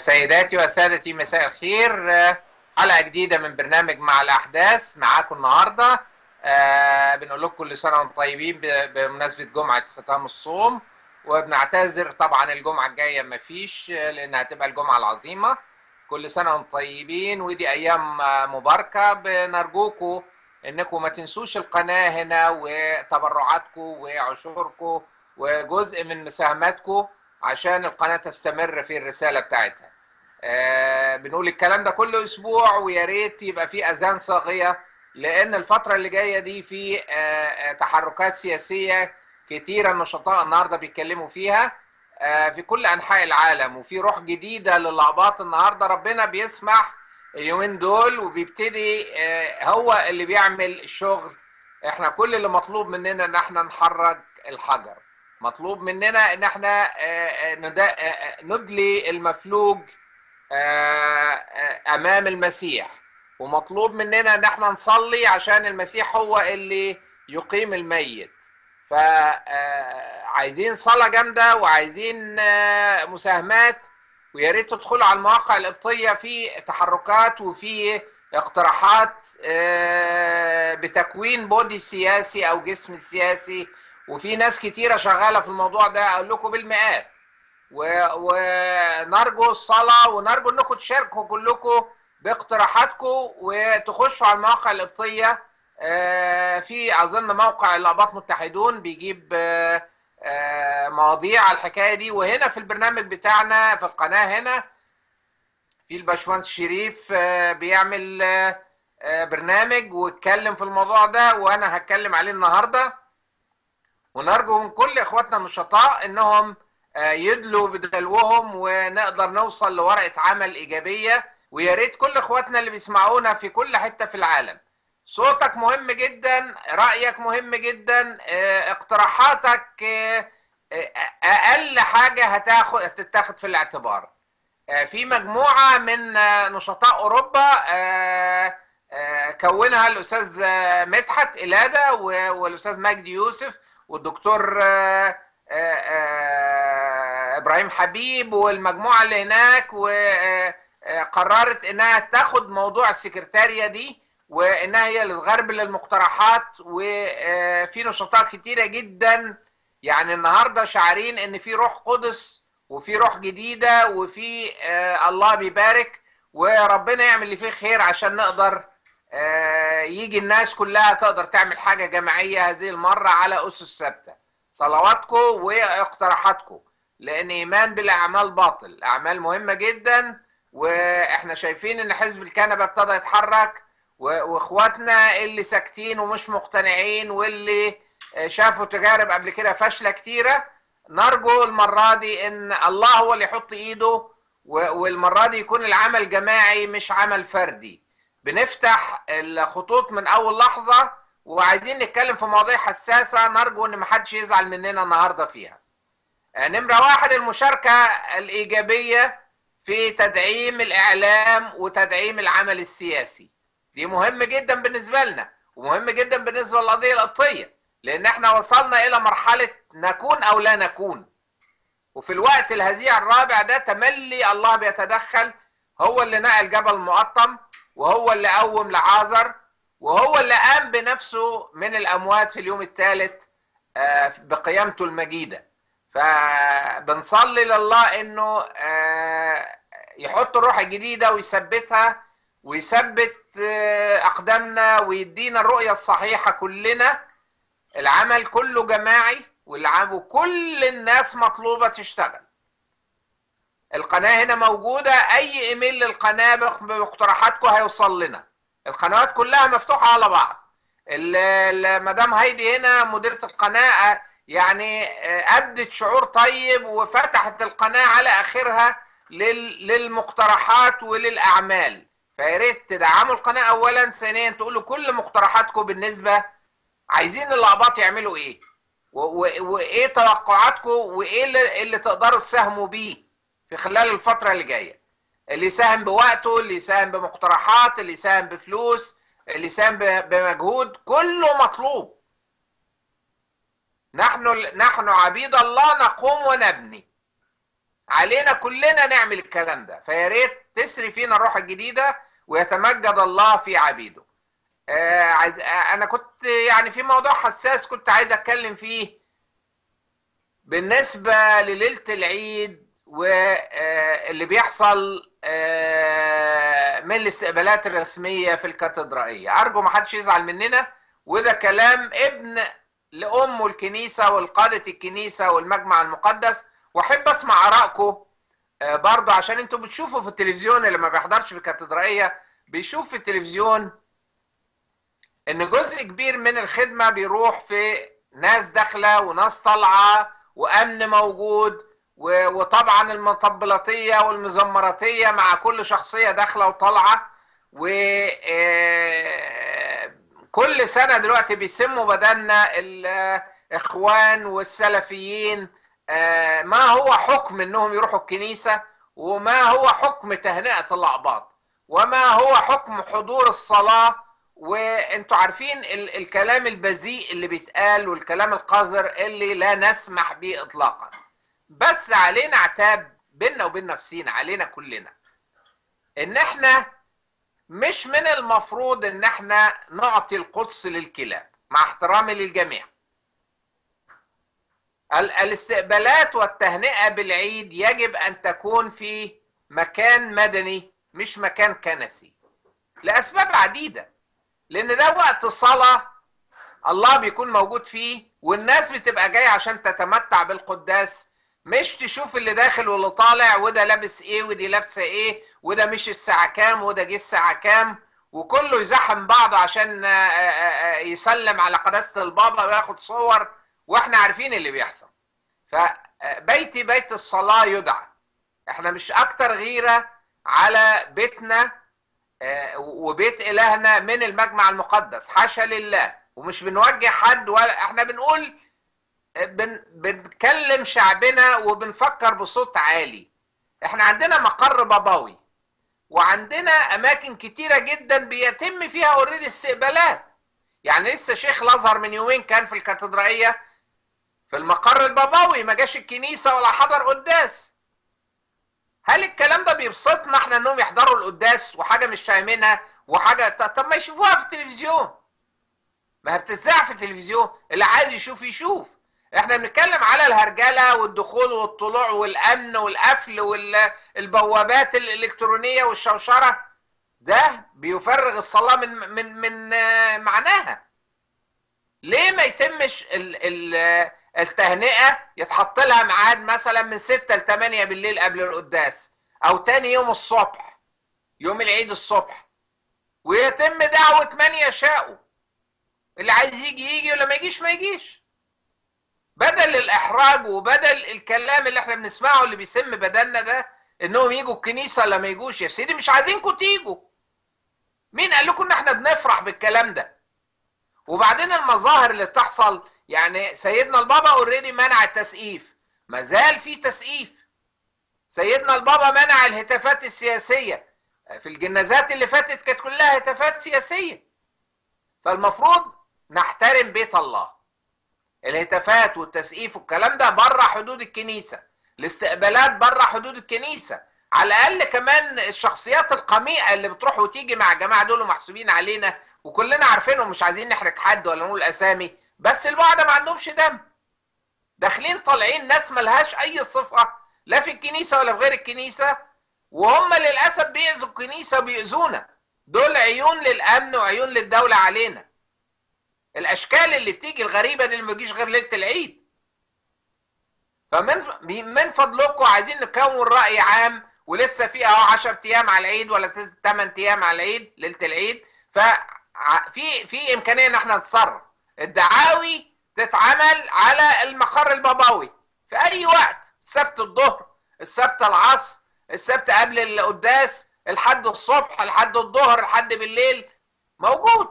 سيداتي وسادتي مساء الخير آه، حلقة جديدة من برنامج مع الأحداث معاكم النهاردة آه، بنقول لكم كل سنة وانتم طيبين ب- بمناسبة جمعة ختام الصوم وبنعتذر طبعا الجمعة الجاية مفيش آه، لأنها هتبقى الجمعة العظيمة كل سنة وانتم طيبين ودي أيام آه، مباركة بنرجوكم إنكم ما تنسوش القناة هنا وتبرعاتكم وعشوركم وجزء من مساهماتكم عشان القناة تستمر في الرسالة بتاعتها آه بنقول الكلام ده كل اسبوع ويا ريت يبقى في اذان صاغيه لان الفتره اللي جايه دي في آه آه، تحركات سياسيه كتيره النشطاء النهارده بيتكلموا فيها آه في كل انحاء العالم وفي روح جديده للعباط النهارده ربنا بيسمح اليومين دول وبيبتدي آه هو اللي بيعمل الشغل احنا كل اللي مطلوب مننا ان احنا نحرك الحجر مطلوب مننا ان احنا آه، آه، ندا- آه، آه، ندلي المفلوج آه، آه، امام المسيح ومطلوب مننا ان احنا نصلي عشان المسيح هو اللي يقيم الميت فعايزين صلاة جامدة وعايزين آه، مساهمات ويا ريت تدخلوا على المواقع القبطية في تحركات وفي اقتراحات آه، بتكوين بودي سياسي او جسم سياسي وفي ناس كتيرة شغالة في الموضوع ده اقول لكم بالمئات و- ونرجو الصلاة ونرجو انكم تشاركوا كلكم باقتراحاتكم وتخشوا على المواقع القبطية آه، في اظن موقع الاباط متحدون بيجيب آه، آه، مواضيع على الحكاية دي وهنا في البرنامج بتاعنا في القناة هنا في الباشمهندس شريف آه، بيعمل آه، آه، برنامج واتكلم في الموضوع ده وانا هتكلم عليه النهارده ونرجو من كل اخواتنا النشطاء انهم آه، يدلوا بدلوهم ونقدر نوصل لورقه عمل ايجابيه ويا ريت كل اخواتنا اللي بيسمعونا في كل حته في العالم صوتك مهم جدا رايك مهم جدا آه، اقتراحاتك آه، آه، اقل حاجه هتاخد هتتاخد في الاعتبار آه، في مجموعه من آه، نشطاء اوروبا آه، آه، كونها الاستاذ آه، مدحت الاده و- والاستاذ مجدي يوسف والدكتور آه، آه، آه، ابراهيم حبيب والمجموعه اللي هناك وقررت انها تاخد موضوع السكرتاريه دي وانها هي اللي تغربل المقترحات وفي نشطاء كتيره جدا يعني النهارده شعارين ان في روح قدس وفي روح جديده وفي آه، الله بيبارك وربنا يعمل اللي فيه خير عشان نقدر آه، يجي الناس كلها تقدر تعمل حاجة جماعية هذه المرة على أسس ثابتة صلواتكم واقتراحاتكم لأن إيمان بالأعمال باطل الأعمال مهمة جدا وإحنا شايفين إن حزب الكنبة ابتدى يتحرك و- وإخواتنا اللي ساكتين ومش مقتنعين واللي آه، شافوا تجارب قبل كده فاشلة كتيرة نرجو المرة دي إن الله هو اللي يحط إيده و- والمرة دي يكون العمل جماعي مش عمل فردي بنفتح الخطوط من اول لحظه وعايزين نتكلم في مواضيع حساسه نرجو ان محدش يزعل مننا النهارده فيها. آه، نمره واحد المشاركه الايجابيه في تدعيم الاعلام وتدعيم العمل السياسي. دي مهم جدا بالنسبه لنا ومهم جدا بالنسبه للقضيه القبطيه لان احنا وصلنا الى مرحله نكون او لا نكون. وفي الوقت الهزيع الرابع ده تملي الله بيتدخل هو اللي نقل جبل مقطم وهو اللي قوم لعازر وهو اللي قام بنفسه من الأموات في اليوم الثالث آه، بقيامته المجيدة فبنصلي لله انه آه، يحط الروح الجديدة ويثبتها ويثبت آه، أقدامنا ويدينا الرؤية الصحيحة كلنا العمل كله جماعي والعمل وكل الناس مطلوبة تشتغل القناة هنا موجودة أي إيميل للقناة بق- باقتراحاتكم هيوصل لنا القنوات كلها مفتوحة على بعض ال- ال- مدام هايدي هنا مديرة القناة آه، يعني آه، أبدت شعور طيب وفتحت القناة على آخرها لل- للمقترحات وللأعمال فيا ريت تدعموا القناة أولا ثانيا تقولوا كل مقترحاتكم بالنسبة عايزين الأقباط يعملوا إيه و- و- وإيه توقعاتكم وإيه اللي, اللي تقدروا تساهموا بيه في خلال الفترة اللي جاية اللي يساهم بوقته اللي يساهم بمقترحات اللي يساهم بفلوس اللي يساهم ب- بمجهود كله مطلوب نحن نحن عبيد الله نقوم ونبني علينا كلنا نعمل الكلام ده فيا ريت تسري فينا الروح الجديده ويتمجد الله في عبيده آه عايز آه انا كنت يعني في موضوع حساس كنت عايز اتكلم فيه بالنسبه لليله العيد واللي بيحصل من الاستقبالات الرسميه في الكاتدرائيه ارجو ما حدش يزعل مننا وده كلام ابن لام الكنيسه والقاده الكنيسه والمجمع المقدس واحب اسمع ارائكم برضه عشان انتوا بتشوفوا في التلفزيون اللي ما بيحضرش في الكاتدرائيه بيشوف في التلفزيون ان جزء كبير من الخدمه بيروح في ناس داخله وناس طالعه وامن موجود وطبعا المطبلاتيه والمزمراتيه مع كل شخصيه داخله وطالعه و كل سنه دلوقتي بيسموا بدلنا الاخوان والسلفيين ما هو حكم انهم يروحوا الكنيسه وما هو حكم تهنئه الاقباط وما هو حكم حضور الصلاه وانتوا عارفين ال الكلام البذيء اللي بيتقال والكلام القذر اللي لا نسمح به اطلاقا بس علينا عتاب بيننا وبين نفسينا علينا كلنا ان احنا مش من المفروض ان احنا نعطي القدس للكلاب مع احترامي للجميع الاستقبالات والتهنئه بالعيد يجب ان تكون في مكان مدني مش مكان كنسي لاسباب عديده لان ده وقت صلاه الله بيكون موجود فيه والناس بتبقى جايه عشان تتمتع بالقداس مش تشوف اللي داخل واللي طالع وده لابس ايه ودي لابسه ايه وده مش الساعه كام وده جه الساعه كام وكله يزحم بعضه عشان يسلم على قداسه البابا وياخد صور واحنا عارفين اللي بيحصل فبيتي بيت الصلاه يدعى احنا مش اكتر غيره على بيتنا وبيت الهنا من المجمع المقدس حاشا لله ومش بنوجه حد ولا احنا بنقول بن بنكلم شعبنا وبنفكر بصوت عالي احنا عندنا مقر باباوي وعندنا اماكن كتيره جدا بيتم فيها اوريدي استقبالات يعني لسه شيخ الازهر من يومين كان في الكاتدرائيه في المقر الباباوي ما جاش الكنيسه ولا حضر قداس هل الكلام ده بيبسطنا احنا انهم يحضروا القداس وحاجه مش فاهمينها وحاجه طب ما يشوفوها في التلفزيون ما هي بتتذاع في التلفزيون اللي عايز يشوف يشوف احنا بنتكلم على الهرجله والدخول والطلوع والامن والقفل والبوابات الالكترونيه والشوشره ده بيفرغ الصلاه من من من معناها ليه ما يتمش ال ال التهنئه يتحط لها ميعاد مثلا من 6 ل 8 بالليل قبل القداس او تاني يوم الصبح يوم العيد الصبح ويتم دعوه من يشاء اللي عايز يجي يجي واللي ما يجيش ما يجيش بدل الاحراج وبدل الكلام اللي احنا بنسمعه اللي بيسم بدلنا ده انهم يجوا الكنيسه ولا ما يجوش يا سيدي مش عايزينكم تيجوا مين قال لكم ان احنا بنفرح بالكلام ده وبعدين المظاهر اللي بتحصل يعني سيدنا البابا اوريدي منع التسقيف ما زال في تسقيف سيدنا البابا منع الهتافات السياسيه في الجنازات اللي فاتت كانت كلها هتافات سياسيه فالمفروض نحترم بيت الله الهتافات والتسقيف والكلام ده بره حدود الكنيسه الاستقبالات بره حدود الكنيسه على الاقل كمان الشخصيات القميئه اللي بتروح وتيجي مع الجماعه دول محسوبين علينا وكلنا عارفينهم مش عايزين نحرج حد ولا نقول اسامي بس البعض ما عندهمش دم داخلين طالعين ناس ملهاش اي صفه لا في الكنيسه ولا في غير الكنيسه وهم للاسف بيأذوا الكنيسه وبيأذونا دول عيون للامن وعيون للدوله علينا الاشكال اللي بتيجي الغريبه دي اللي ما بتجيش غير ليله العيد فمن من فضلكم عايزين نكون راي عام ولسه في اهو 10 ايام على العيد ولا 8 ايام على العيد ليله العيد ففي في امكانيه ان احنا نتصرف الدعاوي تتعمل على المقر البابوي في اي وقت السبت الظهر السبت العصر السبت قبل القداس الحد الصبح الحد الظهر الحد بالليل موجود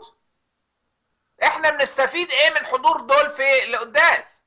احنا بنستفيد ايه من حضور دول في القداس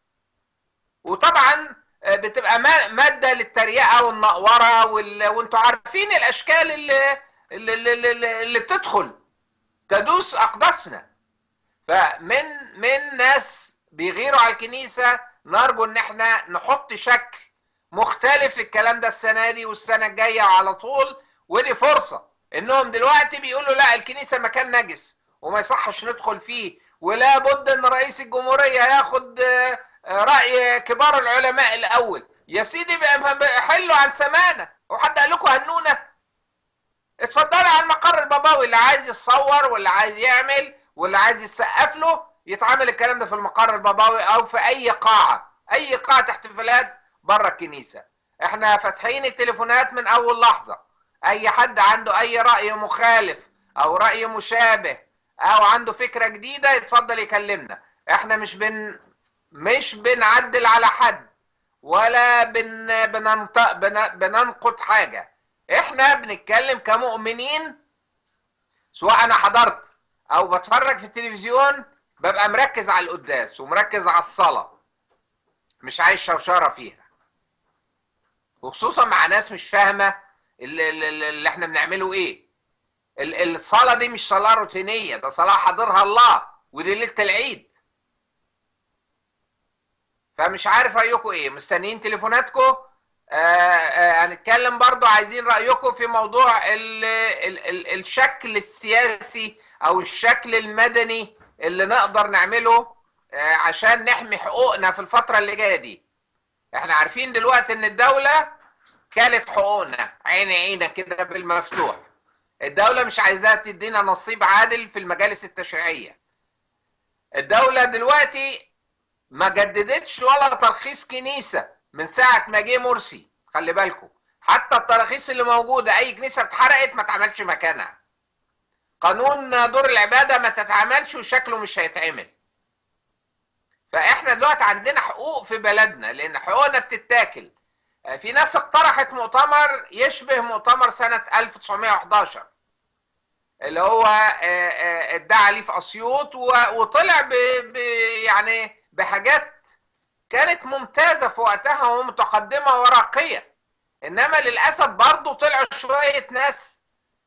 وطبعا بتبقى ماده للتريقه والنقوره وال... وانتوا عارفين الاشكال اللي اللي, اللي, اللي بتدخل تدوس اقداسنا فمن من ناس بيغيروا على الكنيسه نرجو ان احنا نحط شكل مختلف للكلام ده السنه دي والسنه الجايه على طول ودي فرصه انهم دلوقتي بيقولوا لا الكنيسه مكان نجس وما يصحش ندخل فيه ولا بد ان رئيس الجمهوريه ياخد راي كبار العلماء الاول يا سيدي حلوا عن سمانه وحد قال لكم هنونا اتفضلوا على المقر الباباوي اللي عايز يتصور واللي عايز يعمل واللي عايز يسقف له يتعامل الكلام ده في المقر الباباوي او في اي قاعه اي قاعه احتفالات بره الكنيسه احنا فاتحين التليفونات من اول لحظه اي حد عنده اي راي مخالف او راي مشابه او عنده فكره جديده يتفضل يكلمنا احنا مش بن مش بنعدل على حد ولا بن بننط... بن... بننقد حاجه احنا بنتكلم كمؤمنين سواء انا حضرت او بتفرج في التلفزيون ببقى مركز على القداس ومركز على الصلاه مش عايز شوشره فيها وخصوصا مع ناس مش فاهمه اللي, اللي, اللي احنا بنعمله ايه الصلاه دي مش صلاه روتينيه ده صلاه حاضرها الله ودي ليله العيد فمش عارف رايكم ايه مستنيين تليفوناتكم هنتكلم آه برضو عايزين رايكم في موضوع ال ال ال الشكل السياسي او الشكل المدني اللي نقدر نعمله آه عشان نحمي حقوقنا في الفتره اللي جايه دي احنا عارفين دلوقتي ان الدوله كانت حقوقنا عين عينك كده بالمفتوح الدوله مش عايزاها تدينا نصيب عادل في المجالس التشريعيه الدوله دلوقتي ما جددتش ولا ترخيص كنيسه من ساعه ما جه مرسي خلي بالكم حتى التراخيص اللي موجوده اي كنيسه اتحرقت ما اتعملش مكانها قانون دور العباده ما تتعملش وشكله مش هيتعمل فاحنا دلوقتي عندنا حقوق في بلدنا لان حقوقنا بتتاكل في ناس اقترحت مؤتمر يشبه مؤتمر سنة 1911 اللي هو ادعى عليه في اسيوط وطلع ب يعني بحاجات كانت ممتازة في وقتها ومتقدمة وراقية انما للأسف برضو طلعوا شوية ناس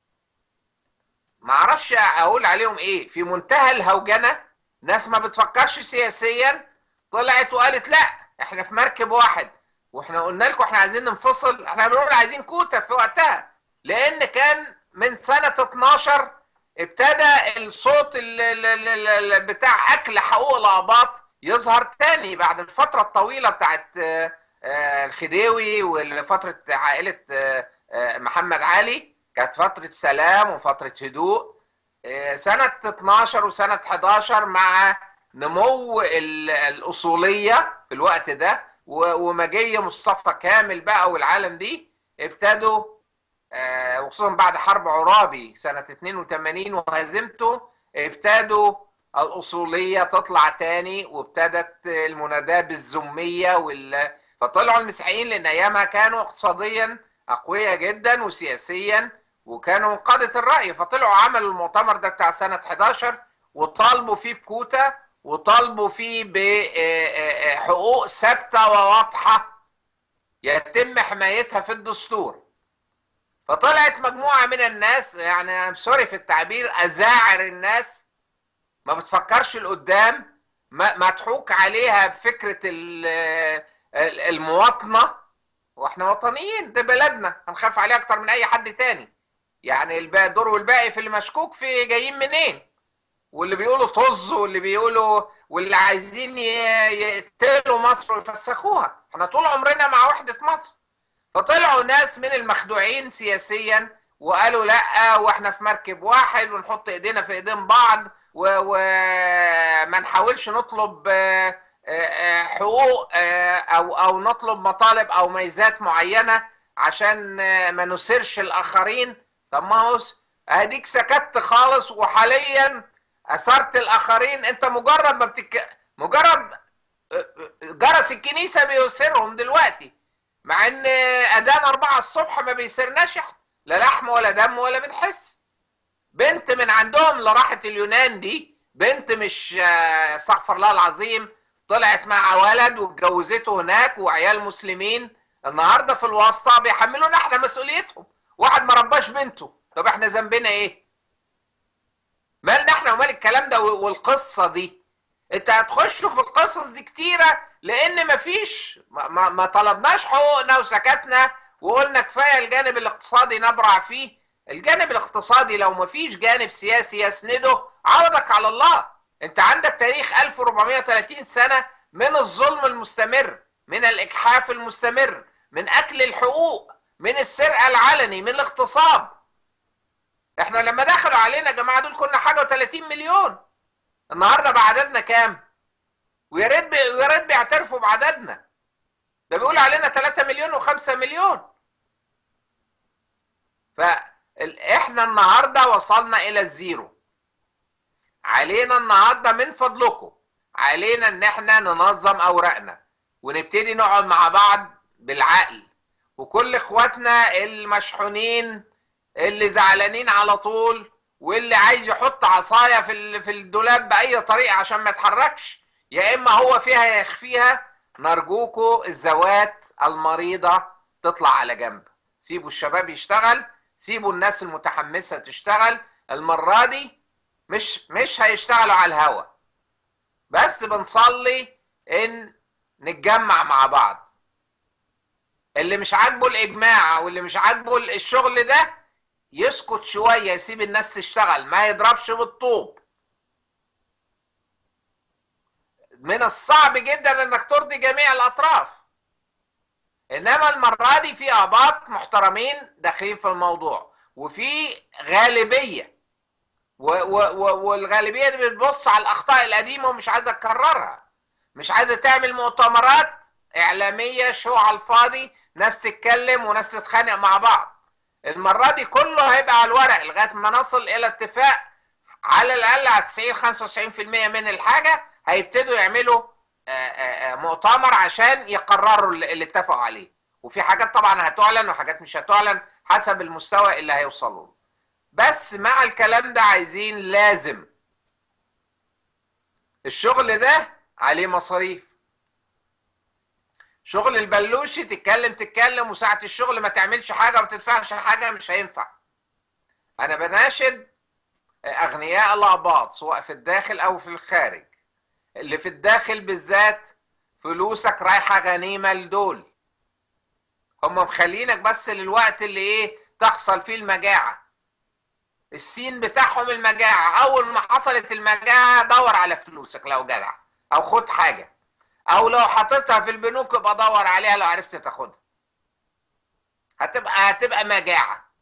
معرفش اقول عليهم ايه في منتهى الهوجنة ناس ما بتفكرش سياسيا طلعت وقالت لا احنا في مركب واحد واحنا قلنا لكم احنا عايزين ننفصل احنا بنقول عايزين كوتا في وقتها لان كان من سنة 12 ابتدى الصوت ال ال ال بتاع اكل حقوق الاباط يظهر تاني بعد الفترة الطويلة بتاعت الخديوي وفترة عائلة محمد علي كانت فترة سلام وفترة هدوء سنة 12 وسنة 11 مع نمو الأصولية في الوقت ده ومجية مصطفى كامل بقى والعالم دي ابتدوا وخصوصا بعد حرب عرابي سنة 82 وهزمته ابتدوا الأصولية تطلع تاني وابتدت المناداة بالزمية وال... فطلعوا المسيحيين لأن أيامها كانوا اقتصاديا أقوياء جدا وسياسيا وكانوا قادة الرأي فطلعوا عملوا المؤتمر ده بتاع سنة 11 وطالبوا فيه بكوتا وطالبوا فيه بحقوق ثابتة وواضحة يتم حمايتها في الدستور فطلعت مجموعة من الناس يعني سوري في التعبير أزاعر الناس ما بتفكرش لقدام مضحوك عليها بفكرة المواطنة واحنا وطنيين ده بلدنا هنخاف عليها اكتر من اي حد تاني يعني الدور والباقي في اللي مشكوك في جايين منين واللي بيقولوا طز واللي بيقولوا واللي عايزين يقتلوا مصر ويفسخوها احنا طول عمرنا مع وحدة مصر فطلعوا ناس من المخدوعين سياسيا وقالوا لا واحنا في مركب واحد ونحط ايدينا في ايدين بعض وما نحاولش نطلب حقوق او او نطلب مطالب او ميزات معينه عشان ما نسرش الاخرين طب ما هو اديك سكت خالص وحاليا اثرت الاخرين انت مجرد ما بتك... مجرد جرس الكنيسه بيسرهم دلوقتي مع ان اذان أربعة الصبح ما بيسرناش لا لحم ولا دم ولا بنحس بنت من عندهم اللي راحت اليونان دي بنت مش استغفر الله العظيم طلعت مع ولد واتجوزته هناك وعيال مسلمين النهارده في الواسطه بيحملونا احنا مسؤوليتهم واحد ما رباش بنته طب احنا ذنبنا ايه مالنا احنا ومال الكلام ده والقصه دي انت هتخشوا في القصص دي كتيره لان مفيش ما, ما, ما طلبناش حقوقنا وسكتنا وقلنا كفايه الجانب الاقتصادي نبرع فيه الجانب الاقتصادي لو مفيش جانب سياسي يسنده عوضك على الله انت عندك تاريخ 1430 سنه من الظلم المستمر من الاجحاف المستمر من اكل الحقوق من السرقه العلني من الاغتصاب احنا لما دخلوا علينا يا جماعه دول كنا حاجه و30 مليون النهارده بعددنا كام ويا ريت بي... يا ريت بيعترفوا بعددنا ده بيقول علينا 3 مليون و5 مليون فاحنا النهارده وصلنا الى الزيرو علينا النهارده من فضلكم علينا ان احنا ننظم اوراقنا ونبتدي نقعد مع بعض بالعقل وكل اخواتنا المشحونين اللي زعلانين على طول واللي عايز يحط عصايه في في الدولاب باي طريقه عشان ما يتحركش يا اما هو فيها يا يخفيها نرجوكوا الذوات المريضه تطلع على جنب سيبوا الشباب يشتغل سيبوا الناس المتحمسه تشتغل المره دي مش مش هيشتغلوا على الهوا بس بنصلي ان نتجمع مع بعض اللي مش عاجبه الاجماع واللي مش عاجبه الشغل ده يسكت شويه يسيب الناس تشتغل ما يضربش بالطوب من الصعب جدا انك ترضي جميع الاطراف انما المره دي في اباط محترمين داخلين في الموضوع وفي غالبيه و و و والغالبيه دي بتبص على الاخطاء القديمه ومش عايزه تكررها مش عايزه تعمل مؤتمرات اعلاميه شو على الفاضي ناس تتكلم وناس تتخانق مع بعض المره دي كله هيبقى على الورق لغايه ما نصل الى اتفاق على الاقل على 90 95% من الحاجه هيبتدوا يعملوا مؤتمر عشان يقرروا اللي اتفقوا عليه وفي حاجات طبعا هتعلن وحاجات مش هتعلن حسب المستوى اللي هيوصلوا له بس مع الكلام ده عايزين لازم الشغل ده عليه مصاريف شغل البلوشي تتكلم تتكلم وساعة الشغل ما تعملش حاجة وما تدفعش حاجة مش هينفع أنا بناشد أغنياء الأقباط سواء في الداخل أو في الخارج اللي في الداخل بالذات فلوسك رايحة غنيمة لدول هم مخلينك بس للوقت اللي إيه تحصل فيه المجاعة السين بتاعهم المجاعة أول ما حصلت المجاعة دور على فلوسك لو جدع أو خد حاجة او لو حطيتها في البنوك ابقى دور عليها لو عرفت تاخدها هتبقى هتبقى مجاعه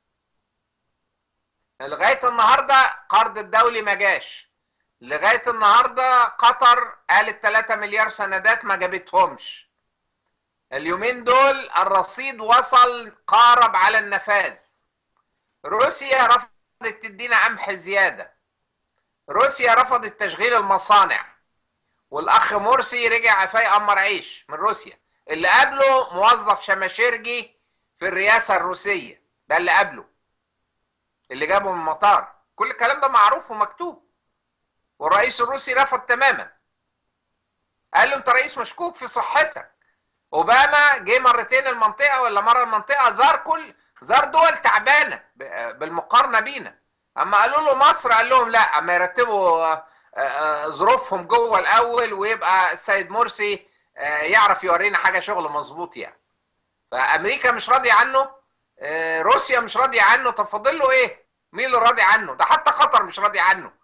لغايه النهارده قرض الدولي ما جاش لغايه النهارده قطر قالت 3 مليار سندات ما جابتهمش اليومين دول الرصيد وصل قارب على النفاذ روسيا رفضت تدينا قمح زياده روسيا رفضت تشغيل المصانع والاخ مرسي رجع فاي امر عيش من روسيا اللي قبله موظف شماشرجي في الرئاسه الروسيه ده اللي قبله اللي جابه من المطار كل الكلام ده معروف ومكتوب والرئيس الروسي رفض تماما قال له انت رئيس مشكوك في صحتك اوباما جه مرتين المنطقه ولا مره المنطقه زار كل زار دول تعبانه بالمقارنه بينا اما قالوا له مصر قال لهم لا اما يرتبوا ظروفهم جوه الاول ويبقى السيد مرسي يعرف يورينا حاجه شغل مظبوط يعني فامريكا مش راضيه عنه روسيا مش راضيه عنه طب فاضل له ايه مين اللي راضي عنه ده حتى قطر مش راضي عنه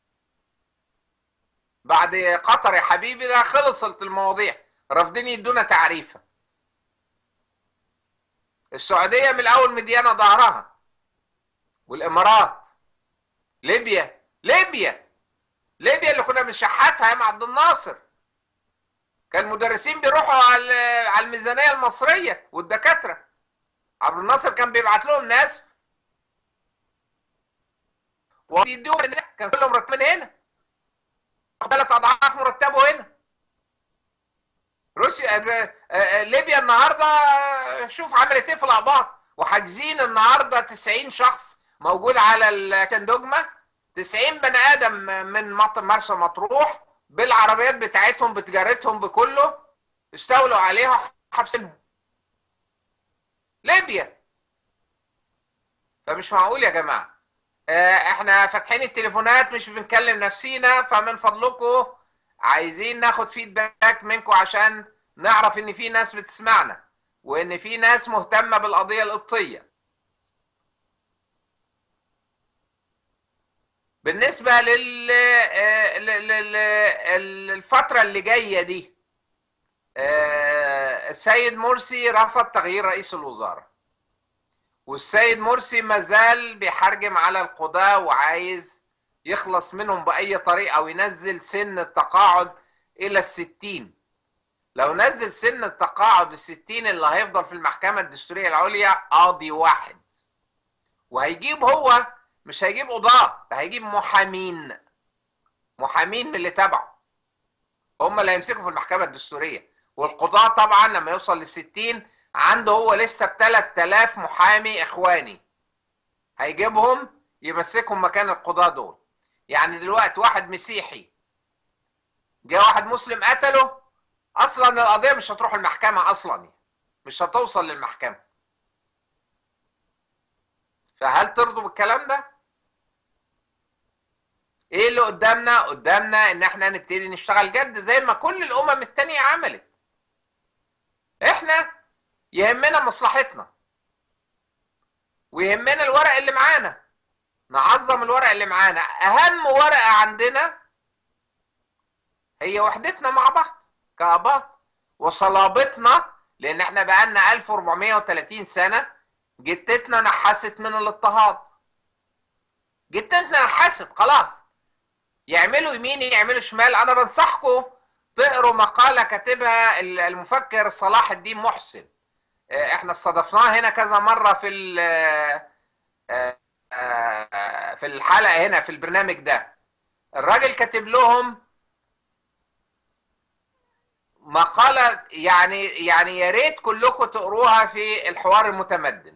بعد قطر يا حبيبي ده خلصت المواضيع رافضين يدونا تعريفه السعوديه من الاول مديانه ظهرها والامارات ليبيا ليبيا ليبيا اللي كنا بنشحتها يا عبد الناصر كان المدرسين بيروحوا على على الميزانيه المصريه والدكاتره عبد الناصر كان بيبعت لهم ناس ويديهم كان كله مرتب من هنا ثلاث اضعاف مرتبه هنا روسيا ليبيا النهارده شوف عملت ايه في الاقباط وحاجزين النهارده 90 شخص موجود على التندوجما 90 بني ادم من مرسى مطروح بالعربيات بتاعتهم بتجارتهم بكله استولوا عليها وحبسينهم ليبيا فمش معقول يا جماعه احنا فاتحين التليفونات مش بنكلم نفسينا فمن فضلكم عايزين ناخد فيدباك منكم عشان نعرف ان في ناس بتسمعنا وان في ناس مهتمه بالقضيه القبطيه بالنسبه لل للفتره اللي جايه دي السيد مرسي رفض تغيير رئيس الوزراء والسيد مرسي مازال بيحرجم على القضاة وعايز يخلص منهم بأي طريقة وينزل سن التقاعد إلى الستين لو نزل سن التقاعد للستين اللي هيفضل في المحكمة الدستورية العليا قاضي واحد وهيجيب هو مش هيجيب قضاة ده هيجيب محامين محامين من اللي تبعه هم اللي هيمسكوا في المحكمة الدستورية والقضاة طبعا لما يوصل للستين عنده هو لسه ب 3000 محامي اخواني هيجيبهم يمسكهم مكان القضاة دول يعني دلوقتي واحد مسيحي جه واحد مسلم قتله اصلا القضيه مش هتروح المحكمه اصلا مش هتوصل للمحكمه فهل ترضوا بالكلام ده ايه اللي قدامنا قدامنا ان احنا نبتدي نشتغل جد زي ما كل الامم التانية عملت احنا يهمنا مصلحتنا ويهمنا الورق اللي معانا نعظم الورق اللي معانا اهم ورقه عندنا هي وحدتنا مع بعض كاباء وصلابتنا لان احنا بقالنا 1430 سنه جتتنا نحست من الاضطهاد جتتنا نحست خلاص يعملوا يمين يعملوا شمال انا بنصحكم تقروا مقاله كاتبها المفكر صلاح الدين محسن احنا استضفناه هنا كذا مره في في الحلقه هنا في البرنامج ده الراجل كاتب لهم مقاله يعني يعني يا ريت كلكم تقروها في الحوار المتمدن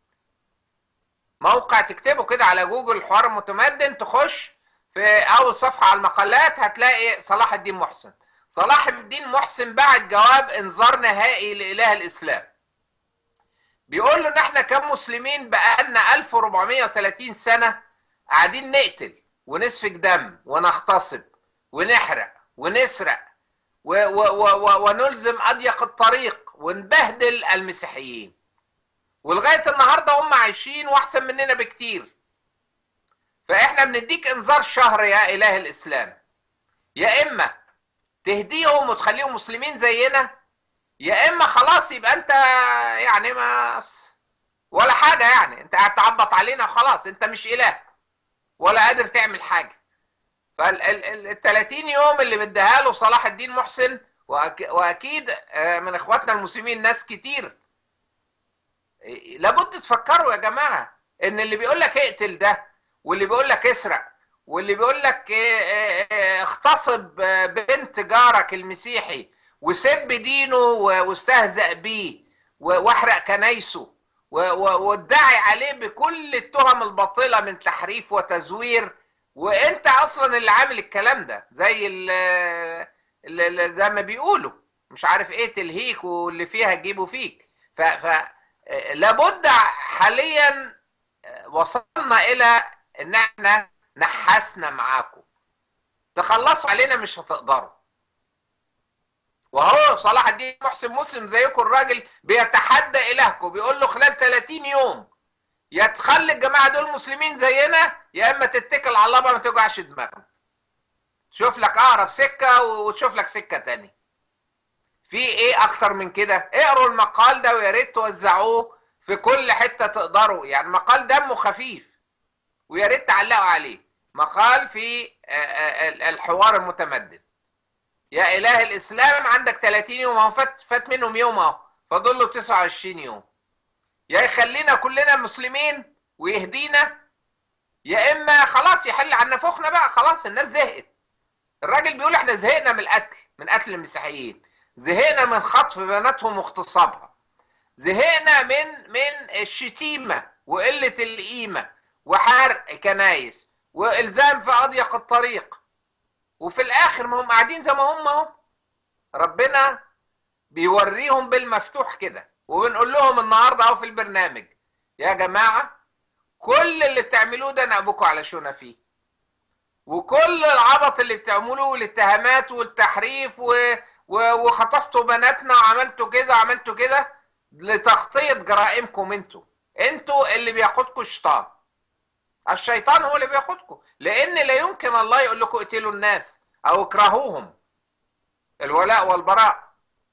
موقع تكتبه كده على جوجل الحوار المتمدن تخش في اول صفحه على المقالات هتلاقي صلاح الدين محسن صلاح الدين محسن بعت جواب انذار نهائي لاله الاسلام بيقول له ان احنا كمسلمين بقالنا 1430 سنه قاعدين نقتل ونسفك دم ونغتصب ونحرق ونسرق و و و ونلزم اضيق الطريق ونبهدل المسيحيين ولغايه النهارده هم عايشين واحسن مننا بكتير فاحنا بنديك انذار شهر يا اله الاسلام يا اما تهديهم وتخليهم مسلمين زينا يا اما خلاص يبقى انت يعني ما ولا حاجه يعني انت قاعد تعبط علينا خلاص انت مش اله ولا قادر تعمل حاجه فال 30 يوم اللي مديها له صلاح الدين محسن واكيد من اخواتنا المسلمين ناس كتير لابد تفكروا يا جماعه ان اللي بيقول لك اقتل ده واللي بيقول لك اسرق واللي بيقول لك اغتصب بنت جارك المسيحي وسب دينه واستهزأ بيه واحرق كنايسه وادعي عليه بكل التهم الباطلة من تحريف وتزوير وانت اصلا اللي عامل الكلام ده زي اللي زي ما بيقولوا مش عارف ايه تلهيك واللي فيها تجيبه فيك ف, ف لابد حاليا وصلنا الى ان احنا نحسنا معاكم تخلصوا علينا مش هتقدروا وهو صلاح الدين محسن مسلم زيكم الراجل بيتحدى الهكم بيقول له خلال 30 يوم يا تخلي الجماعه دول مسلمين زينا يا اما تتكل على الله ما توجعش دماغنا تشوف لك اقرب سكه وتشوف لك سكه تاني في ايه اكتر من كده اقروا المقال ده ويا ريت توزعوه في كل حته تقدروا يعني مقال دمه خفيف ويا ريت تعلقوا عليه مقال في الحوار المتمدد يا اله الاسلام عندك 30 يوم اهو فات فات منهم يوم اهو فاضل له 29 يوم يا يخلينا كلنا مسلمين ويهدينا يا اما خلاص يحل عن نفوخنا بقى خلاص الناس زهقت الراجل بيقول احنا زهقنا من القتل من قتل المسيحيين زهقنا من خطف بناتهم واغتصابها زهقنا من من الشتيمه وقله القيمه وحرق كنايس والزام في اضيق الطريق وفي الاخر ما هم قاعدين زي ما هم اهو ربنا بيوريهم بالمفتوح كده وبنقول لهم النهارده اهو في البرنامج يا جماعه كل اللي بتعملوه ده انا ابوكم على شونا فيه وكل العبط اللي بتعملوه والاتهامات والتحريف و... و... وخطفتوا بناتنا وعملتوا كده وعملتوا كده لتغطية جرائمكم انتوا انتوا اللي بياخدكم الشيطان الشيطان هو اللي بياخدكم لان لا يمكن الله يقول لكم اقتلوا الناس او اكرهوهم الولاء والبراء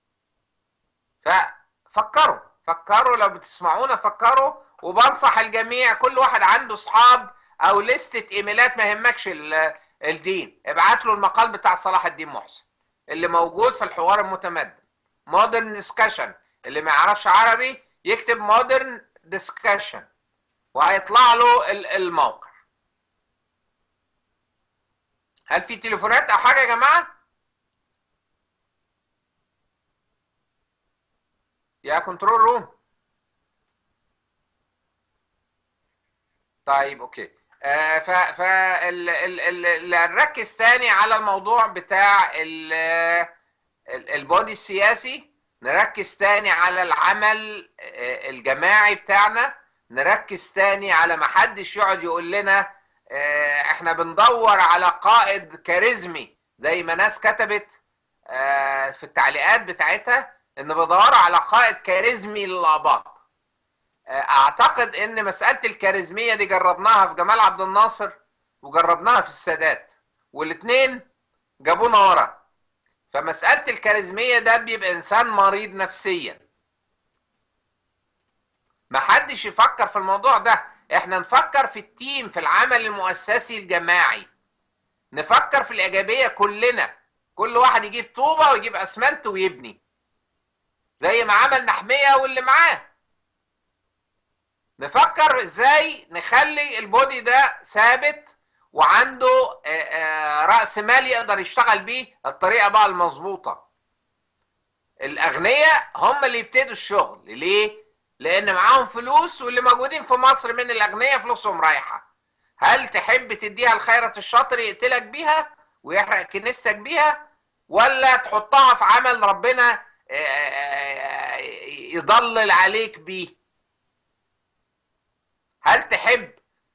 ففكروا فكروا لو بتسمعونا فكروا وبنصح الجميع كل واحد عنده اصحاب او لستة ايميلات ما يهمكش الدين ابعت له المقال بتاع صلاح الدين محسن اللي موجود في الحوار المتمدن مودرن ديسكشن اللي ما يعرفش عربي يكتب مودرن ديسكشن وهيطلع له الموقع هل في تليفونات او حاجه يا جماعه يا كنترول روم طيب اوكي آه ف ف نركز تاني على الموضوع بتاع البودي السياسي نركز تاني على العمل الجماعي بتاعنا نركز تاني على ما حدش يقعد يقول لنا اه احنا بندور على قائد كاريزمي زي ما ناس كتبت اه في التعليقات بتاعتها ان بدوروا على قائد كاريزمي للاباط اه اعتقد ان مسألة الكاريزمية دي جربناها في جمال عبد الناصر وجربناها في السادات والاتنين جابونا ورا فمسألة الكاريزمية ده بيبقى انسان مريض نفسيا محدش يفكر في الموضوع ده احنا نفكر في التيم في العمل المؤسسي الجماعي نفكر في الايجابيه كلنا كل واحد يجيب طوبه ويجيب اسمنت ويبني زي ما عمل نحميه واللي معاه نفكر ازاي نخلي البودي ده ثابت وعنده راس مال يقدر يشتغل بيه الطريقه بقى المظبوطه الاغنياء هم اللي يبتدوا الشغل ليه لان معاهم فلوس واللي موجودين في مصر من الاغنياء فلوسهم رايحه هل تحب تديها الخيرة الشاطر يقتلك بيها ويحرق كنيستك بيها ولا تحطها في عمل ربنا يضلل عليك بيه هل تحب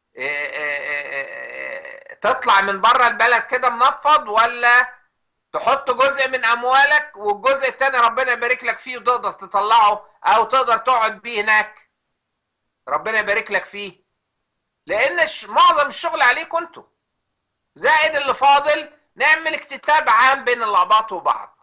تطلع من بره البلد كده منفض ولا تحط جزء من اموالك والجزء التاني ربنا يبارك لك فيه وتقدر تطلعه او تقدر تقعد بيه هناك ربنا يبارك لك فيه لان معظم الشغل عليكم انتوا زائد اللي فاضل نعمل اكتتاب عام بين الاباط وبعض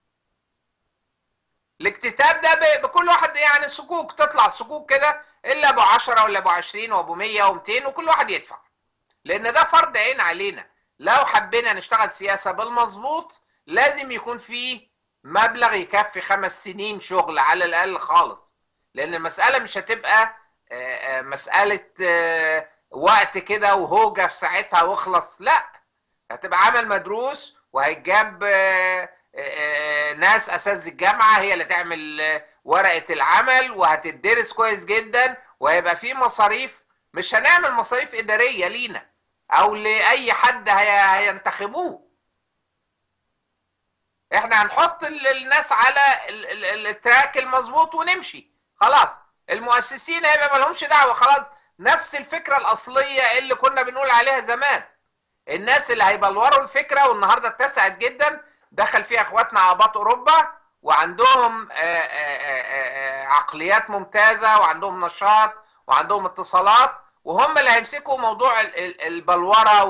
الاكتتاب ده بكل واحد يعني صكوك تطلع صكوك كده الا ابو 10 ولا ابو 20 وابو 100 و200 وكل واحد يدفع لان ده فرض عين علينا لو حبينا نشتغل سياسه بالمظبوط لازم يكون في مبلغ يكفي خمس سنين شغل على الاقل خالص لان المساله مش هتبقى مساله وقت كده وهوجه في ساعتها واخلص لا هتبقى عمل مدروس وهيتجاب ناس اساتذه الجامعه هي اللي تعمل ورقه العمل وهتدرس كويس جدا وهيبقى في مصاريف مش هنعمل مصاريف اداريه لينا او لاي حد هينتخبوه احنا هنحط الناس على التراك المظبوط ونمشي خلاص المؤسسين هيبقى مالهمش دعوه خلاص نفس الفكره الاصليه اللي كنا بنقول عليها زمان الناس اللي هيبلوروا الفكره والنهارده اتسعت جدا دخل فيها اخواتنا عباط اوروبا وعندهم عقليات ممتازه وعندهم نشاط وعندهم اتصالات وهم اللي هيمسكوا موضوع البلوره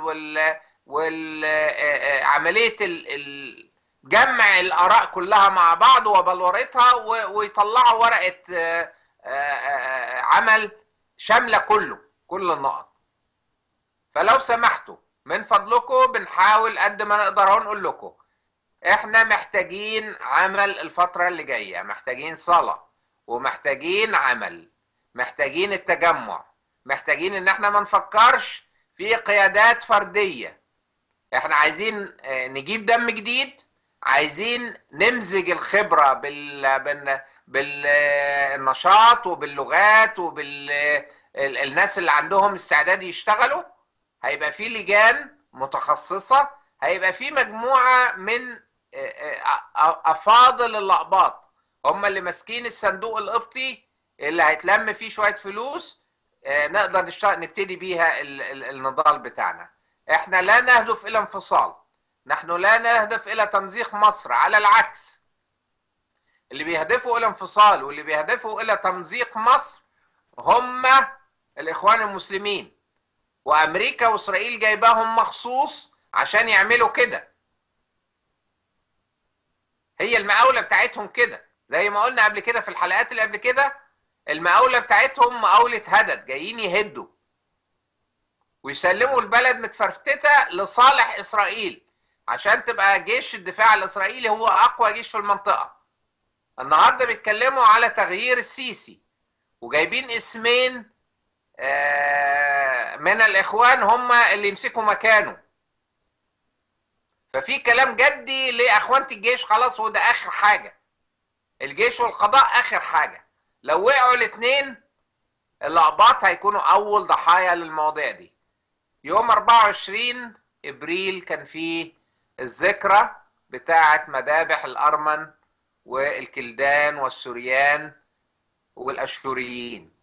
والعمليه جمع الاراء كلها مع بعض وبلورتها ويطلعوا ورقه عمل شامله كله كل النقط فلو سمحتوا من فضلكم بنحاول قد ما نقدر اهو نقول لكم احنا محتاجين عمل الفتره اللي جايه محتاجين صلاه ومحتاجين عمل محتاجين التجمع محتاجين ان احنا ما نفكرش في قيادات فرديه احنا عايزين نجيب دم جديد عايزين نمزج الخبره بال بال بالنشاط وباللغات وبالناس اللي عندهم استعداد يشتغلوا هيبقى في لجان متخصصه هيبقى في مجموعه من افاضل الاقباط هم اللي ماسكين الصندوق القبطي اللي هيتلم فيه شويه فلوس نقدر نشتغل نبتدي بيها النضال بتاعنا احنا لا نهدف الى انفصال نحن لا نهدف الى تمزيق مصر على العكس اللي بيهدفوا الى انفصال واللي بيهدفوا الى تمزيق مصر هم الاخوان المسلمين وامريكا واسرائيل جايباهم مخصوص عشان يعملوا كده هي المقاولة بتاعتهم كده زي ما قلنا قبل كده في الحلقات اللي قبل كده المقاولة بتاعتهم مقاولة هدد جايين يهدوا ويسلموا البلد متفرفتته لصالح اسرائيل عشان تبقى جيش الدفاع الاسرائيلي هو اقوى جيش في المنطقه النهارده بيتكلموا على تغيير السيسي وجايبين اسمين من الاخوان هم اللي يمسكوا مكانه ففي كلام جدي لاخوانة الجيش خلاص وده اخر حاجه الجيش والقضاء اخر حاجه لو وقعوا الاثنين الاقباط هيكونوا اول ضحايا للمواضيع دي يوم 24 ابريل كان فيه الذكرى بتاعه مذابح الارمن والكلدان والسوريان والاشوريين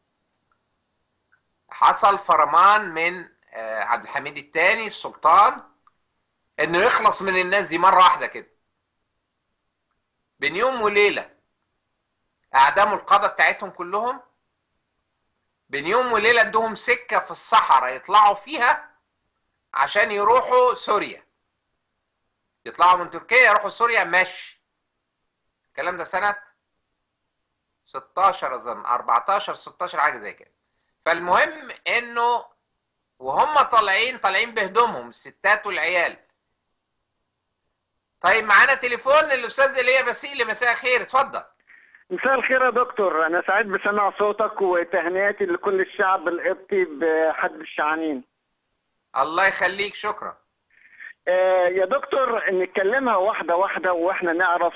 حصل فرمان من عبد الحميد الثاني السلطان انه يخلص من الناس دي مره واحده كده بين يوم وليله اعدموا القاده بتاعتهم كلهم بين يوم وليله ادوهم سكه في الصحراء يطلعوا فيها عشان يروحوا سوريا يطلعوا من تركيا يروحوا سوريا مشي الكلام ده سنه 16 اظن 14 16 حاجه زي كده فالمهم انه وهم طالعين طالعين بهدومهم الستات والعيال طيب معانا تليفون الاستاذ ايليا باسيلي مساء الخير اتفضل مساء الخير يا دكتور انا سعيد بسماع صوتك وتهنئتي لكل الشعب القبطي بحد الشعانين الله يخليك شكرا آه يا دكتور نتكلمها واحده واحده واحنا نعرف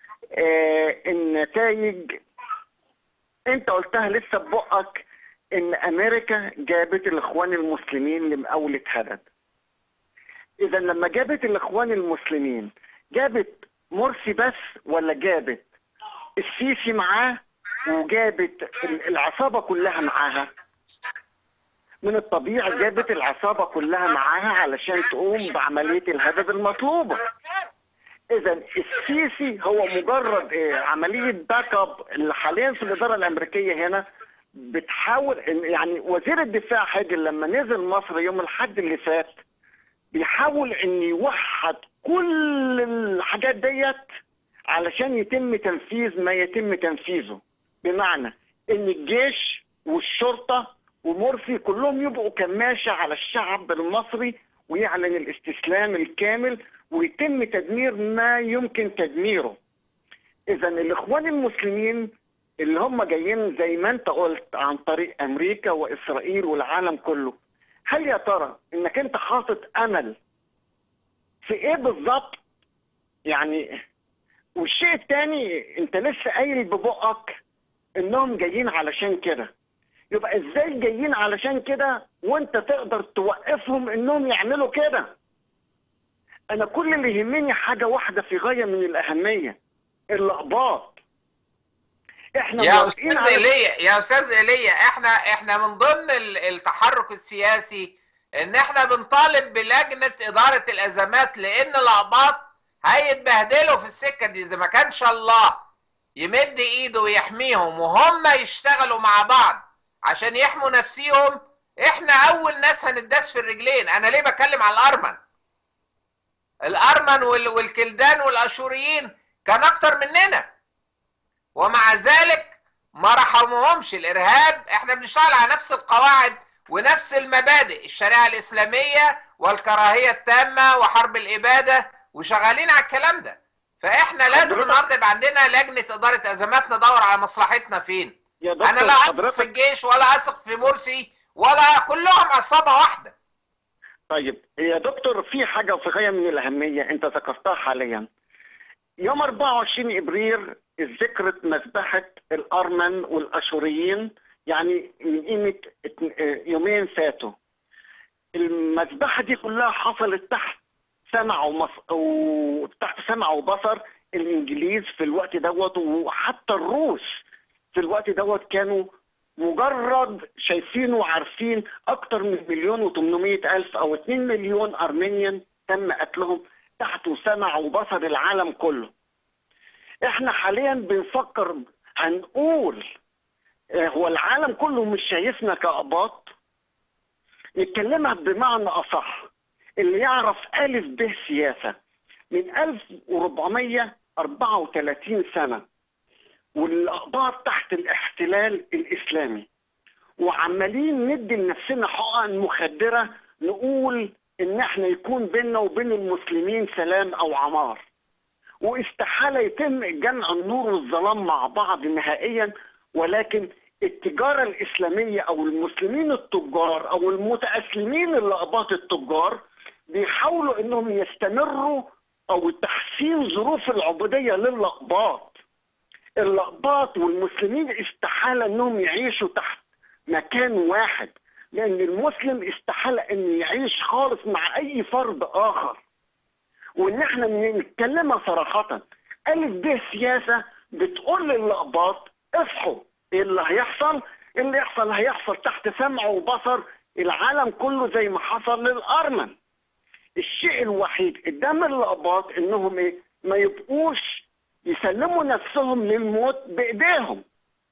آه النتائج انت قلتها لسه ببقك ان امريكا جابت الاخوان المسلمين لمقاولة هدد اذا لما جابت الاخوان المسلمين جابت مرسي بس ولا جابت السيسي معاه وجابت العصابة كلها معاها من الطبيعي جابت العصابة كلها معاها علشان تقوم بعملية الهدد المطلوبة اذا السيسي هو مجرد إيه عملية باك اب اللي حاليا في الادارة الامريكية هنا بتحاول يعني وزير الدفاع حاجل لما نزل مصر يوم الحد اللي فات بيحاول ان يوحد كل الحاجات ديت علشان يتم تنفيذ ما يتم تنفيذه بمعنى ان الجيش والشرطه ومرسي كلهم يبقوا كماشه على الشعب المصري ويعلن الاستسلام الكامل ويتم تدمير ما يمكن تدميره. اذا الاخوان المسلمين اللي هم جايين زي ما انت قلت عن طريق امريكا واسرائيل والعالم كله هل يا ترى انك انت حاطط امل في ايه بالظبط يعني والشيء الثاني انت لسه قايل ببقك انهم جايين علشان كده يبقى ازاي جايين علشان كده وانت تقدر توقفهم انهم يعملوا كده انا كل اللي يهمني حاجه واحده في غايه من الاهميه الاقباط احنا يا استاذ ايليا يا استاذ ايليا احنا احنا من ضمن التحرك السياسي ان احنا بنطالب بلجنه اداره الازمات لان الاقباط هيتبهدلوا في السكه دي اذا ما كانش الله يمد ايده ويحميهم وهم يشتغلوا مع بعض عشان يحموا نفسيهم احنا اول ناس هنداس في الرجلين انا ليه بتكلم على الارمن الارمن والكلدان والاشوريين كان اكتر مننا ومع ذلك ما رحموهمش الارهاب احنا بنشتغل على نفس القواعد ونفس المبادئ الشريعه الاسلاميه والكراهيه التامه وحرب الاباده وشغالين على الكلام ده فاحنا لازم النهارده يبقى عندنا لجنه اداره ازمات ندور على مصلحتنا فين انا لا اثق في الجيش ولا اثق في مرسي ولا كلهم عصابه واحده طيب يا دكتور في حاجه في غايه من الاهميه انت ذكرتها حاليا يوم 24 ابريل ذكرت مذبحه الارمن والاشوريين يعني من قيمه يومين فاتوا المذبحه دي كلها حصلت تحت سمع ومص... وتحت سمع وبصر الانجليز في الوقت دوت وحتى الروس في الوقت دوت كانوا مجرد شايفين وعارفين اكتر من مليون و800 الف او 2 مليون ارمينيان تم قتلهم تحت سمع وبصر العالم كله احنا حاليا بنفكر هنقول آه، هو العالم كله مش شايفنا كأباط نتكلمها بمعنى أصح اللي يعرف ألف به سياسة من 1434 سنة والأقباط تحت الاحتلال الإسلامي وعمالين ندي لنفسنا حقن مخدرة نقول إن احنا يكون بيننا وبين المسلمين سلام أو عمار واستحالة يتم جمع النور والظلام مع بعض نهائيا ولكن التجارة الإسلامية أو المسلمين التجار أو المتأسلمين الأقباط التجار بيحاولوا إنهم يستمروا أو تحسين ظروف العبودية للأقباط الأقباط والمسلمين استحالة إنهم يعيشوا تحت مكان واحد لأن المسلم استحالة إنه يعيش خالص مع أي فرد آخر وإن إحنا نتكلمها صراحة ألف به سياسة بتقول للأقباط اصحوا ايه اللي هيحصل اللي يحصل هيحصل تحت سمع وبصر العالم كله زي ما حصل للارمن الشيء الوحيد قدام الأقباط انهم ايه ما يبقوش يسلموا نفسهم للموت بايديهم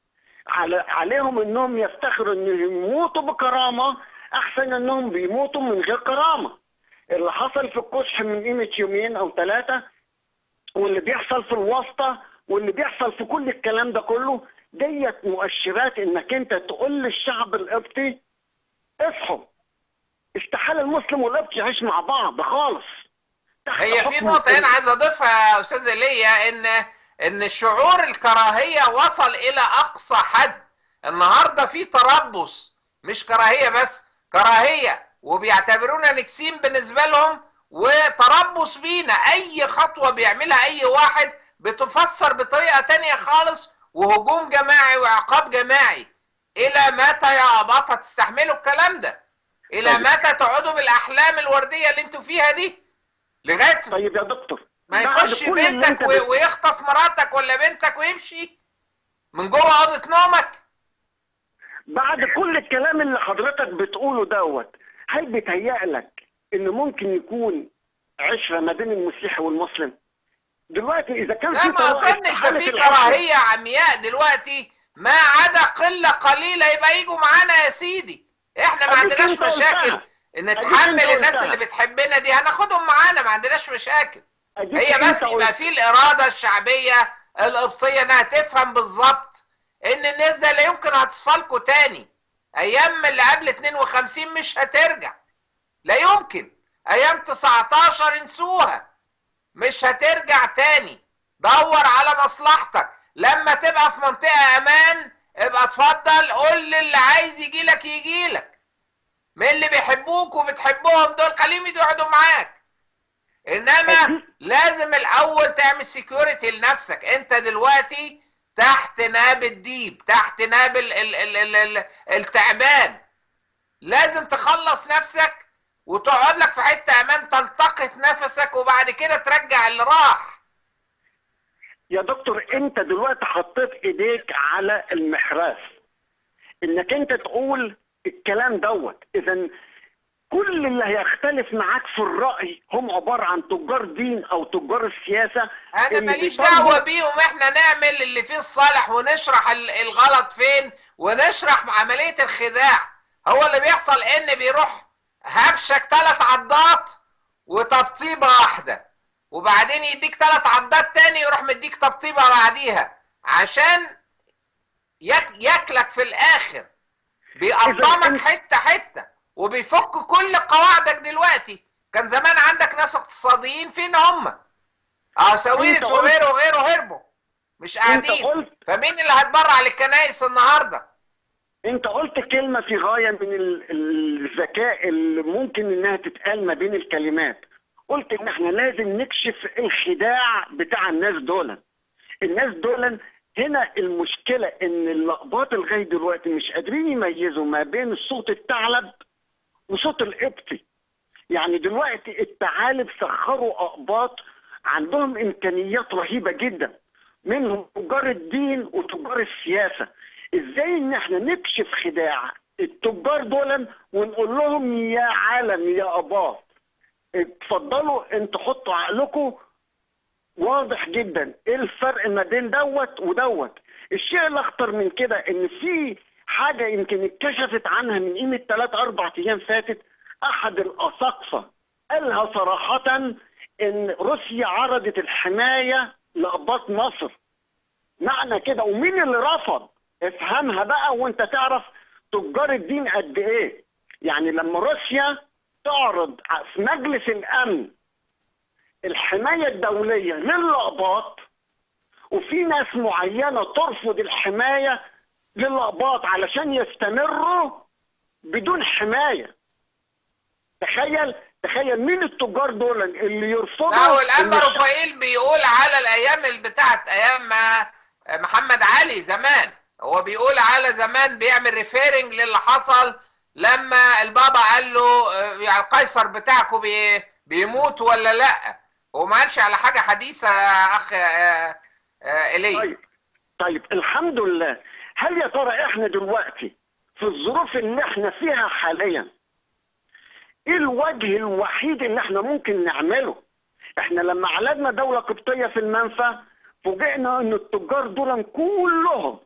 على عليهم انهم يفتخروا ان يموتوا بكرامه احسن انهم بيموتوا من غير كرامه اللي حصل في الكشح من قيمه يومين او ثلاثه واللي بيحصل في الواسطه واللي بيحصل في كل الكلام ده كله ديت مؤشرات انك انت تقول للشعب القبطي اصحوا استحاله المسلم والقبطي يعيش مع بعض خالص تحت هي في حكم نقطة ال- هنا عايز أضيفها يا أستاذ إيليا إن إن شعور الكراهية وصل إلى أقصى حد النهاردة في تربص مش كراهية بس كراهية وبيعتبرونا نكسين بالنسبة لهم وتربص بينا أي خطوة بيعملها أي واحد بتفسر بطريقة تانية خالص وهجوم جماعي وعقاب جماعي إلى متى يا أباطة تستحملوا الكلام ده؟ إلى طيب. متى تقعدوا بالأحلام الوردية اللي أنتوا فيها دي؟ لغاية طيب يا دكتور ما بعد يخش كل اللي بيتك انت بت- و- ويخطف مراتك ولا بنتك ويمشي من جوه اوضه نومك بعد كل الكلام اللي حضرتك بتقوله دوت هل بيتهيألك ان ممكن يكون عشرة ما بين المسيحي والمسلم دلوقتي اذا كان لا في ما طوائف اظنش ده حالة في العشرة- كراهيه عمياء دلوقتي ما عدا قله قليله يبقى يجوا معانا يا سيدي احنا ما أديك عندناش أنت قلتها. مشاكل أديك نتحمل أنت الناس قلتها. اللي بتحبنا دي هناخدهم معانا ما عندناش مشاكل أديك هي أنت بس قلت- يبقى في الاراده الشعبيه القبطيه انها تفهم بالظبط ان الناس ده لا يمكن هتصفى تاني ايام اللي قبل 52 مش هترجع لا يمكن ايام 19 انسوها مش هترجع تاني دور على مصلحتك لما تبقى في منطقة امان ابقى اتفضل قول للي عايز يجيلك يجيلك من اللي بيحبوك وبتحبهم دول خليهم يجوا يقعدوا معاك انما لازم الاول تعمل سكيورتي لنفسك انت دلوقتي تحت ناب الديب تحت ناب ال ال ال ال ال التعبان لازم تخلص نفسك وتقعد لك في حته امان تلتقط نفسك وبعد كده ترجع اللي راح يا دكتور انت دلوقتي حطيت ايديك على المحراث انك انت تقول الكلام دوت اذا كل اللي هيختلف معاك في الرأي هم عبارة عن تجار دين او تجار السياسة انا اللي ماليش بيطالبوا- دعوه بيهم احنا نعمل اللي فيه الصالح ونشرح ال- الغلط فين ونشرح عمليه الخداع هو اللي بيحصل ان بيروح هبشك ثلاث عضات وتبطيبه واحده وبعدين يديك ثلاث عضات تاني يروح مديك تبطيبه بعديها عشان ياك ياكلك في الاخر بيقطمك إذا- حته حته وبيفك كل قواعدك دلوقتي كان زمان عندك ناس اقتصاديين فين هم اه ساويرس أنت قلت- وغيره وغيره هربوا مش قاعدين قلت- فمين اللي هتبرع للكنايس النهارده انت قلت كلمة في غاية من ال- الذكاء اللي ممكن انها تتقال ما بين الكلمات قلت ان احنا لازم نكشف الخداع بتاع الناس دول الناس دول هنا المشكلة ان اللقبات لغاية دلوقتي مش قادرين يميزوا ما بين صوت الثعلب وصوت القبطي يعني دلوقتي الثعالب سخروا اقباط عندهم امكانيات رهيبه جدا منهم تجار الدين وتجار السياسه ازاي ان احنا نكشف خداع التجار دول ونقول لهم يا عالم يا اباط اتفضلوا انتوا حطوا عقلكم واضح جدا ايه الفرق ما بين دوت ودوت الشيء الاخطر من كده ان في حاجه يمكن اتكشفت عنها من قيمه 3 4 ايام فاتت احد الاساقفه قالها صراحه ان روسيا عرضت الحمايه لاباط مصر معنى كده ومين اللي رفض افهمها بقى وانت تعرف تجار الدين قد ايه يعني لما روسيا تعرض في مجلس الامن الحمايه الدوليه للأقباط وفي ناس معينه ترفض الحمايه للأقباط علشان يستمروا بدون حمايه تخيل تخيل مين التجار دول اللي يرفضوا لا والانبا إن الشعب- رفائيل بيقول على الايام اللي بتاعت ايام ما محمد علي زمان هو بيقول على زمان بيعمل ريفيرنج للي حصل لما البابا قال له آه، يعني القيصر بتاعكم بي بيموت ولا لا هو ما قالش على حاجه حديثه يا اخ آه، آه، ايليا طيب طيب الحمد لله هل يا ترى احنا دلوقتي في الظروف اللي احنا فيها حاليا ايه الوجه الوحيد اللي احنا ممكن نعمله احنا لما عالجنا دولة قبطية في المنفى فوجئنا ان التجار دول كلهم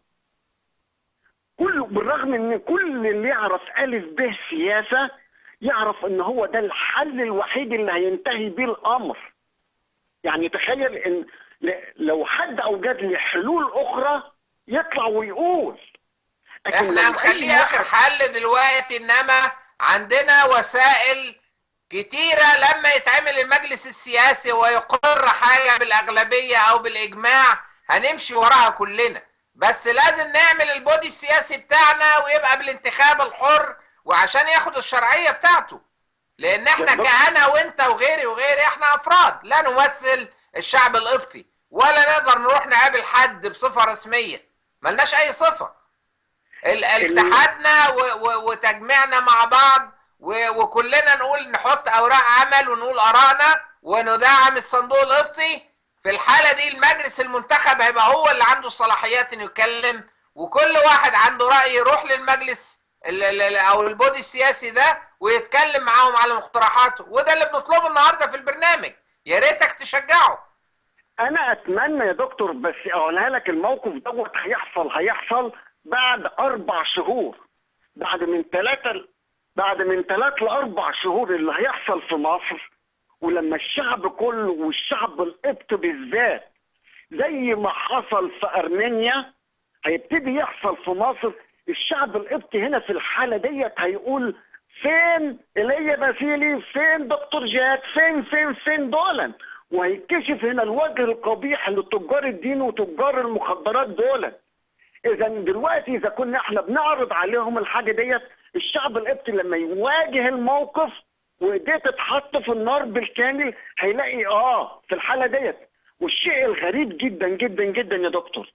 كل بالرغم ان كل اللي يعرف الف ب سياسة يعرف ان هو ده الحل الوحيد اللي هينتهي بيه الامر يعني تخيل ان ل- لو حد اوجد لي حلول اخرى يطلع ويقول لكن احنا لو أي هنخليه اخر واحد- حل دلوقتي انما عندنا وسائل كتيرة لما يتعمل المجلس السياسي ويقر حاجة بالأغلبية أو بالإجماع هنمشي وراها كلنا بس لازم نعمل البودي السياسي بتاعنا ويبقى بالانتخاب الحر وعشان ياخد الشرعية بتاعته لأن احنا بالظبط. كأنا وانت وغيري وغيري احنا أفراد لا نمثل الشعب القبطي ولا نقدر نروح نقابل حد بصفة رسمية ملناش أي صفة ال- اتحادنا و- و- وتجميعنا مع بعض و- وكلنا نقول نحط اوراق عمل ونقول ارائنا وندعم الصندوق القبطي في الحاله دي المجلس المنتخب هيبقى هو اللي عنده الصلاحيات انه يتكلم وكل واحد عنده راي يروح للمجلس ال- ال- ال- او البودي السياسي ده ويتكلم معاهم على مقترحاته وده اللي بنطلبه النهارده في البرنامج يا ريتك تشجعه انا اتمنى يا دكتور بس اقولها لك الموقف دوت هيحصل هيحصل بعد اربع شهور بعد من ثلاثة بعد من ثلاث لاربع شهور اللي هيحصل في مصر ولما الشعب كله والشعب القبط بالذات زي ما حصل في ارمينيا هيبتدي يحصل في مصر الشعب القبطي هنا في الحاله ديت هيقول فين ايليا باسيلي فين دكتور جهاد فين فين فين دولا وهيكشف هنا الوجه القبيح لتجار الدين وتجار المخدرات دولا اذا دلوقتي اذا كنا احنا بنعرض عليهم الحاجه ديت الشعب القبطي لما يواجه الموقف وايديه تتحط في النار بالكامل هيلاقي اه في الحاله ديت والشيء الغريب جدا جدا جدا يا دكتور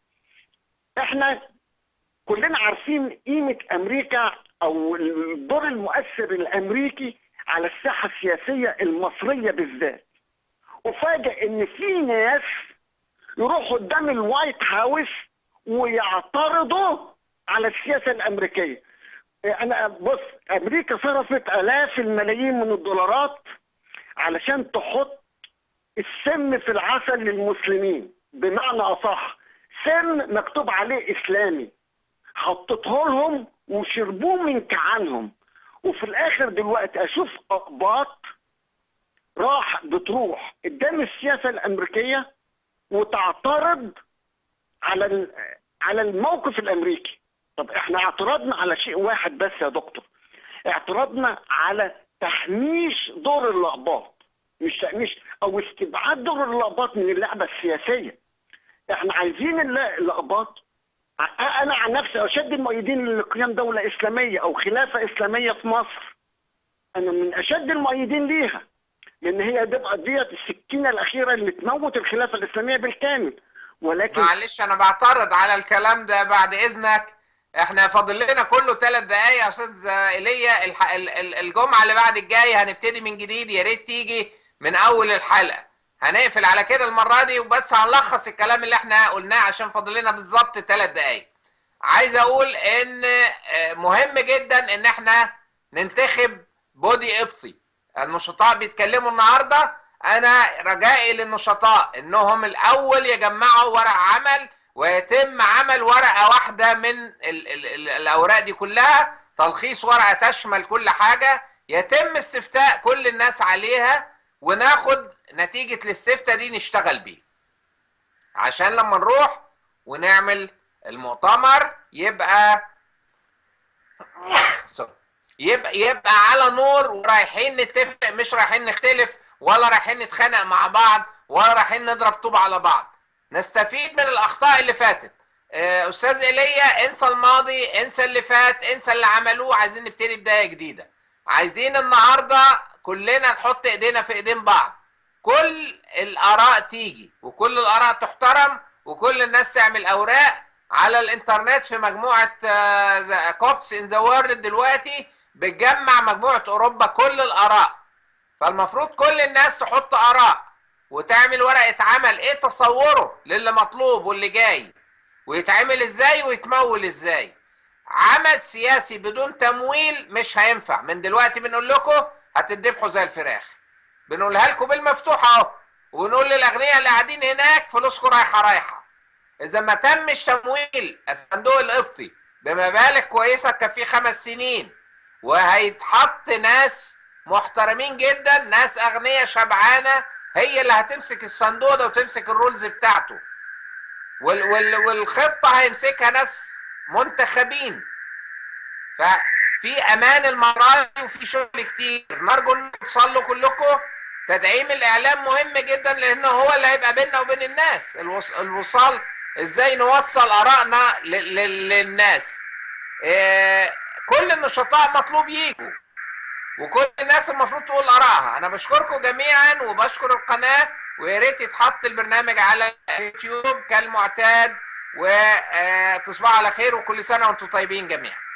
احنا كلنا عارفين قيمه امريكا او الدور المؤثر الامريكي على الساحه السياسيه المصريه بالذات وفاجئ ان في ناس يروحوا قدام الوايت هاوس ويعترضوا على السياسه الامريكيه انا بص امريكا صرفت الاف الملايين من الدولارات علشان تحط السم في العسل للمسلمين بمعنى اصح سم مكتوب عليه اسلامي حطته لهم وشربوه من كعانهم وفي الاخر دلوقتي اشوف اقباط راح بتروح قدام السياسه الامريكيه وتعترض على ال- على الموقف الامريكي طب احنا اعترضنا على شيء واحد بس يا دكتور اعترضنا على تحميش دور الاقباط مش تحميش او استبعاد دور الاقباط من اللعبه السياسيه احنا عايزين الل- الاقباط ع- انا عن نفسي اشد المؤيدين لقيام دوله اسلاميه او خلافه اسلاميه في مصر انا من اشد المؤيدين ليها لان هي تبقى ديت السكينه الاخيره اللي تموت الخلافه الاسلاميه بالكامل ولكن معلش انا بعترض على الكلام ده بعد اذنك احنا فاضل لنا كله ثلاث دقايق يا استاذ ايليا الح- ال- ال- الجمعه اللي بعد الجايه هنبتدي من جديد يا ريت تيجي من اول الحلقه هنقفل على كده المره دي وبس هنلخص الكلام اللي احنا قلناه عشان فاضل لنا بالظبط ثلاث دقايق عايز اقول ان آه، مهم جدا ان احنا ننتخب بودي قبطي النشطاء بيتكلموا النهارده انا رجائي للنشطاء انهم الاول يجمعوا ورق عمل ويتم عمل ورقه واحده من ال ال ال الاوراق دي كلها تلخيص ورقه تشمل كل حاجه يتم استفتاء كل الناس عليها وناخد نتيجه الاستفتاء دي نشتغل بيه عشان لما نروح ونعمل المؤتمر يبقى يبقى يبقى على نور ورايحين نتفق مش رايحين نختلف ولا رايحين نتخانق مع بعض ولا رايحين نضرب طوب على بعض نستفيد من الاخطاء اللي فاتت آه، استاذ ايليا انسى الماضي انسى اللي فات انسى اللي عملوه عايزين نبتدي بدايه جديده عايزين النهارده كلنا نحط ايدينا في ايدين بعض كل الاراء تيجي وكل الاراء تحترم وكل الناس تعمل اوراق على الانترنت في مجموعه كوبس ان ذا وورلد دلوقتي بتجمع مجموعه اوروبا كل الاراء فالمفروض كل الناس تحط اراء وتعمل ورقه عمل ايه تصوره للي مطلوب واللي جاي ويتعمل ازاي ويتمول ازاي عمل سياسي بدون تمويل مش هينفع من دلوقتي بنقول لكم هتدبحوا زي الفراخ بنقولها لكم بالمفتوح اهو ونقول للاغنياء اللي قاعدين هناك فلوسكم رايحه رايحه اذا ما تمش تمويل الصندوق القبطي بمبالغ كويسه تكفيه خمس سنين وهيتحط ناس محترمين جدا ناس اغنياء شبعانه هي اللي هتمسك الصندوق ده وتمسك الرولز بتاعته وال وال والخطه هيمسكها ناس منتخبين ففي امان المره دي وفي شغل كتير نرجو ان توصلوا كلكم تدعيم الاعلام مهم جدا لانه هو اللي هيبقى بيننا وبين الناس الوص... الوصال ازاي نوصل ارائنا ل... ل... للناس إيه... كل النشطاء مطلوب يجوا وكل الناس المفروض تقول ارائها انا بشكركم جميعا وبشكر القناه ويا ريت يتحط البرنامج على اليوتيوب كالمعتاد وتصبحوا على خير وكل سنه وانتم طيبين جميعا